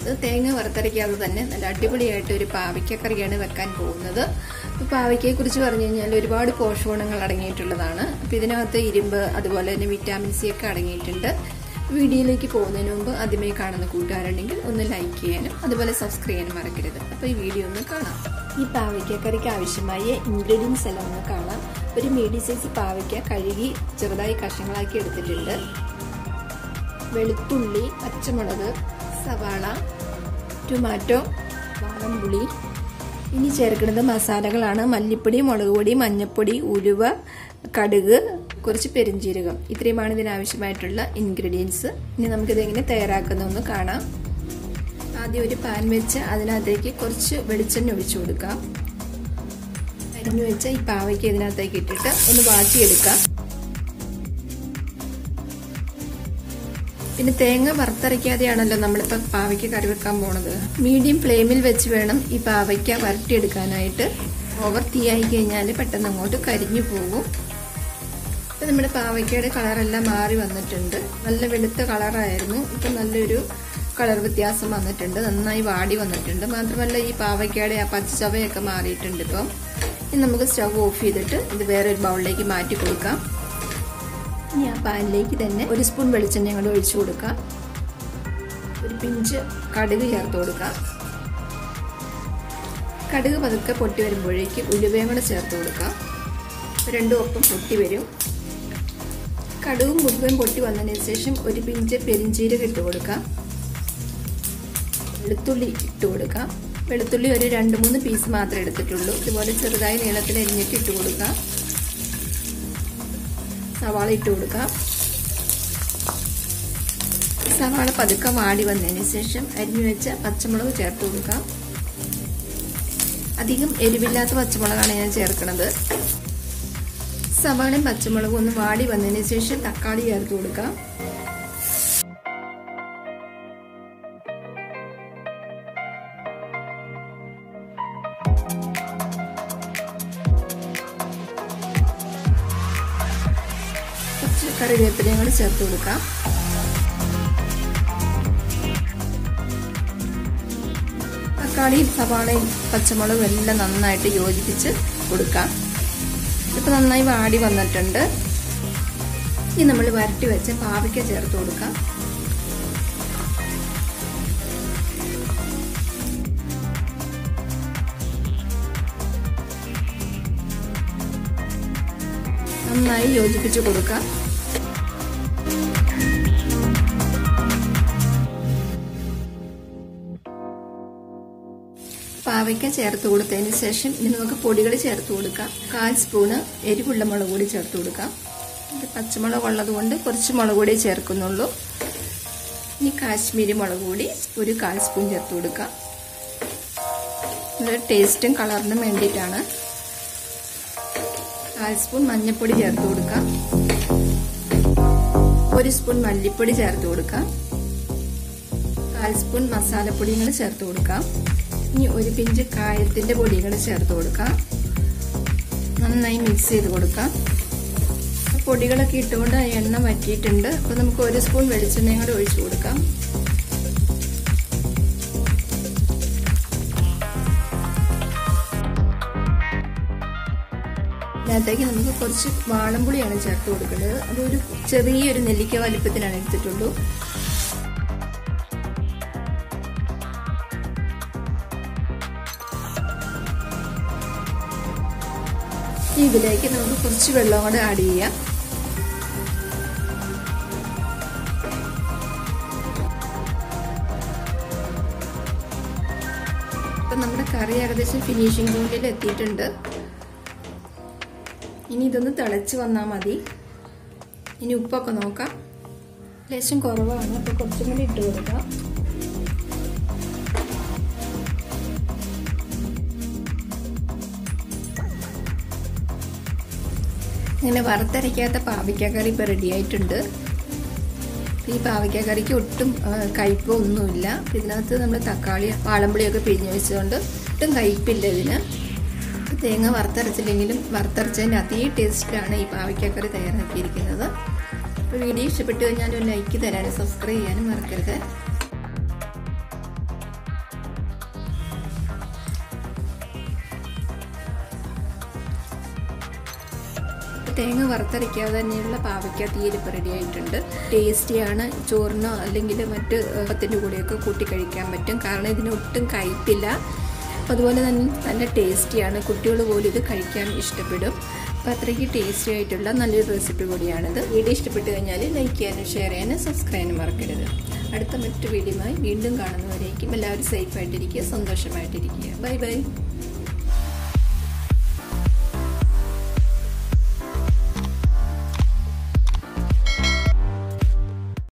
ഇതിനകത്ത് തേങ്ങ വറുത്തരയ്ക്കാതെ തന്നെ നല്ല അടിപൊളിയായിട്ട് ഒരു പാവയ്ക്കക്കറിയാണ് വെക്കാൻ പോകുന്നത് അപ്പോൾ പാവയ്ക്കയെ കുറിച്ച് പറഞ്ഞു കഴിഞ്ഞാൽ ഒരുപാട് പോഷകഗുണങ്ങൾ അടങ്ങിയിട്ടുള്ളതാണ് അപ്പോൾ ഇതിനകത്ത് ഇരുമ്പ് അതുപോലെ തന്നെ വിറ്റാമിൻ സി ഒക്കെ അടങ്ങിയിട്ടുണ്ട് വീഡിയോയിലേക്ക് പോകുന്നതിന് മുമ്പ് ആദ്യമായി കാണുന്ന കൂട്ടുകാരുണ്ടെങ്കിൽ ഒന്ന് ലൈക്ക് ചെയ്യാനും അതുപോലെ സബ്സ്ക്രൈബ് ചെയ്യാനും മറക്കരുത് അപ്പോൾ ഈ വീഡിയോ ഒന്ന് കാണാം ഈ പാവയ്ക്കക്കറിക്ക് ആവശ്യമായ ഇൻഗ്രീഡിയൻസ് എല്ലാം ഒന്ന് കാണാം ഒരു മീഡിയം സൈസ് പാവയ്ക്ക കഴുകി ചെറുതായി കഷ്ണങ്ങളാക്കി എടുത്തിട്ടുണ്ട് വെളുത്തുള്ളി പച്ചമുളക് സവാള ടൊമാറ്റോ വാളംപുളി ഇനി ചേർക്കുന്നത് മസാലകളാണ് മല്ലിപ്പൊടി മുളക് പൊടി മഞ്ഞൾപ്പൊടി ഉലുവ കടുക് കുറച്ച് പെരിഞ്ജീരകം ഇത്രയുമാണ് ഇതിനാവശ്യമായിട്ടുള്ള ഇൻഗ്രീഡിയൻസ് ഇനി നമുക്കിത് എങ്ങനെ തയ്യാറാക്കുന്നതെന്ന് കാണാം ആദ്യം ഒരു പാൻ വെച്ച് അതിനകത്തേക്ക് കുറച്ച് വെളിച്ചെണ്ണ ഒഴിച്ചു കൊടുക്കാം അരിഞ്ഞു വെച്ച ഈ പാവയ്ക്ക് ഇതിനകത്തേക്ക് ഇട്ടിട്ട് ഒന്ന് വാട്ടിയെടുക്കാം പിന്നെ തേങ്ങ വറുത്തരയ്ക്കാതെയാണല്ലോ നമ്മളിപ്പോൾ പാവയ്ക്ക് കറി വെക്കാൻ പോണത് മീഡിയം ഫ്ലെയിമിൽ വെച്ച് വേണം ഈ പാവയ്ക്ക വരട്ടിയെടുക്കാനായിട്ട് ഓവർ തീ ആയി കഴിഞ്ഞാൽ പെട്ടെന്ന് അങ്ങോട്ട് കരിഞ്ഞു പോകും ഇപ്പം നമ്മുടെ പാവയ്ക്കയുടെ കളറെല്ലാം മാറി വന്നിട്ടുണ്ട് നല്ല വെളുത്ത കളറായിരുന്നു ഇപ്പം നല്ലൊരു കളർ വ്യത്യാസം വന്നിട്ടുണ്ട് നന്നായി വാടി വന്നിട്ടുണ്ട് മാത്രമല്ല ഈ പാവയ്ക്കയുടെ ആ പച്ചച്ചവയൊക്കെ മാറിയിട്ടുണ്ട് ഇപ്പം ഇനി നമുക്ക് സ്റ്റവ് ഓഫ് ചെയ്തിട്ട് ഇത് വേറെ ഒരു ബൗളിലേക്ക് മാറ്റി കൊടുക്കാം ഇനി ആ പാനിലേക്ക് തന്നെ ഒരു സ്പൂൺ വെളിച്ചെണ്ണ കൂടെ ഒഴിച്ചു കൊടുക്കാം ഒരു പിഞ്ച് കടുക് ചേർത്ത് കൊടുക്കാം കടുക് പതുക്കെ പൊട്ടി വരുമ്പോഴേക്കും ഉലുവയും കൂടെ ചേർത്ത് കൊടുക്കാം രണ്ടും ഒപ്പം പൊട്ടി വരും കടുകും ഉലുവയും പൊട്ടി വന്നതിന് ശേഷം ഒരു പിഞ്ച് പെരിഞ്ചീരകം ഇട്ട് കൊടുക്കാം വെളുത്തുള്ളി ഇട്ട് കൊടുക്കാം വെളുത്തുള്ളി ഒരു രണ്ട് മൂന്ന് പീസ് മാത്രമേ എടുത്തിട്ടുള്ളൂ ഇതുപോലെ ചെറുതായി നീളത്തിൽ അരിഞ്ഞിട്ട് ഇട്ട് കൊടുക്കാം സവാള ഇട്ട് കൊടുക്കാം സവാള പതുക്കെ വാടി വന്നതിന് ശേഷം അരിഞ്ഞു വെച്ച പച്ചമുളക് ചേർത്ത് കൊടുക്കാം അധികം എരിവില്ലാത്ത പച്ചമുളകാണ് ഞാൻ ചേർക്കുന്നത് സവാളയും പച്ചമുളകും ഒന്ന് വാടി വന്നതിന് ശേഷം തക്കാളി ചേർത്ത് കൊടുക്കാം കുറച്ച് കറിവേപ്പിലയും കൂടി ചേർത്ത് കൊടുക്കാം തക്കാളിയും സവാളയും പച്ചമുളകും എല്ലാം നന്നായിട്ട് യോജിപ്പിച്ച് കൊടുക്കാം ഇപ്പം നന്നായി വാടി വന്നിട്ടുണ്ട് ഇനി നമ്മൾ വരട്ടി വെച്ച് പാവയ്ക്ക ചേർത്ത് കൊടുക്കാം നന്നായി യോജിപ്പിച്ച് കൊടുക്കാം പാവയ്ക്ക ചേർത്ത് കൊടുത്തതിന് ശേഷം ഇനി നമുക്ക് പൊടികൾ ചേർത്ത് കൊടുക്കാം കാൽ സ്പൂണ് എരിവുള്ള മുളക് പൊടി ചേർത്ത് കൊടുക്കാം ഇത് പച്ചമുളക് ഉള്ളത് കൊണ്ട് കുറച്ച് മുളക് പൊടി ചേർക്കുന്നുള്ളൂ ഇനി കാശ്മീരി മുളക് പൊടി ഒരു കാൽ സ്പൂൺ ചേർത്ത് കൊടുക്കാം ഇത് ടേസ്റ്റും കളറിനും വേണ്ടിയിട്ടാണ് കാൽ സ്പൂൺ മഞ്ഞൾപ്പൊടി ചേർത്ത് കൊടുക്കാം ഒരു സ്പൂൺ മല്ലിപ്പൊടി ചേർത്ത് കൊടുക്കാം കാൽ സ്പൂൺ മസാലപ്പൊടിയും കൂടെ ചേർത്ത് കൊടുക്കാം ഇനി ഒരു പിഞ്ച് കായത്തിന്റെ പൊടിയും കൂടെ ചേർത്ത് കൊടുക്കാം നന്നായി മിക്സ് ചെയ്ത് കൊടുക്കാം പൊടികളൊക്കെ ഇട്ടുകൊണ്ട് എണ്ണ വറ്റിയിട്ടുണ്ട് അപ്പോൾ നമുക്ക് ഒരു സ്പൂൺ വെളിച്ചെണ്ണയും കൂടെ ഒഴിച്ചു കൊടുക്കാം ഇതിനകത്തേക്ക് നമുക്ക് കുറച്ച് വാളംപുളിയാണ് ചേർത്ത് കൊടുക്കേണ്ടത് അതൊരു ചെറിയൊരു നെല്ലിക്ക വലിപ്പത്തിനാണ് എടുത്തിട്ടുള്ളൂ ഇതിലേക്ക് നമുക്ക് കുറച്ച് വെള്ളം കൂടെ ആഡ് ചെയ്യാം ഇപ്പം നമ്മുടെ കറി ഏകദേശം ഫിനിഷിംഗ് പോയിന്റിൽ എത്തിയിട്ടുണ്ട് ഇനി ഇതൊന്ന് തിളച്ച് വന്നാൽ മതി ഇനി ഉപ്പൊക്കെ നോക്കാം ലേശം കുറവാണ് അപ്പോൾ കുറച്ചും കൂടി ഇട്ട് കൊടുക്കാം ഇങ്ങനെ വറുത്തരയ്ക്കാത്ത പാവയ്ക്കക്കറി ഇപ്പോൾ റെഡി ആയിട്ടുണ്ട് ഈ പാവയ്ക്കക്കറിക്ക് ഒട്ടും കയ്പോ ഒന്നുമില്ല ഇതിനകത്ത് നമ്മൾ തക്കാളി വാളമ്പുളിയൊക്കെ പിഴിഞ്ഞ് വെച്ചുകൊണ്ട് ഒട്ടും കയ്പില്ല ഇതിന് തേങ്ങ വറുത്തരച്ചില്ലെങ്കിലും വറുത്തരച്ചതിൻ്റെ അതേ ടേസ്റ്റിലാണ് ഈ പാവയ്ക്കക്കറി തയ്യാറാക്കിയിരിക്കുന്നത് അപ്പോൾ വീഡിയോ ഇഷ്ടപ്പെട്ടു കഴിഞ്ഞാൽ ഒരു ലൈക്ക് തരാനും സബ്സ്ക്രൈബ് ചെയ്യാനും മറക്കരുത് തേങ്ങ വറുത്തരയ്ക്കാതെ തന്നെയുള്ള പാവയ്ക്ക തീയൽ ഇപ്പോൾ റെഡി ആയിട്ടുണ്ട് ടേസ്റ്റിയാണ് ചോറിനോ അല്ലെങ്കിൽ മറ്റ് പത്തിൻ്റെ കൂടെയൊക്കെ കൂട്ടി കഴിക്കാൻ പറ്റും കാരണം ഇതിന് ഒട്ടും കയ്പില്ല അപ്പോൾ അതുപോലെ തന്നെ നല്ല ടേസ്റ്റിയാണ് കുട്ടികൾ പോലും ഇത് കഴിക്കാൻ ഇഷ്ടപ്പെടും അപ്പോൾ അത്രയ്ക്ക് ടേസ്റ്റി ആയിട്ടുള്ള നല്ലൊരു റെസിപ്പി കൂടിയാണിത് വീഡിയോ ഇഷ്ടപ്പെട്ട് കഴിഞ്ഞാൽ ലൈക്ക് ചെയ്യാനും ഷെയർ ചെയ്യാനും സബ്സ്ക്രൈബ് ചെയ്യാനും മറക്കരുത് അടുത്ത മറ്റു വീഡിയോയുമായി വീണ്ടും കാണുന്നവരേക്കും എല്ലാവരും സേഫായിട്ടിരിക്കുക സന്തോഷമായിട്ടിരിക്കുക ബൈ ബൈ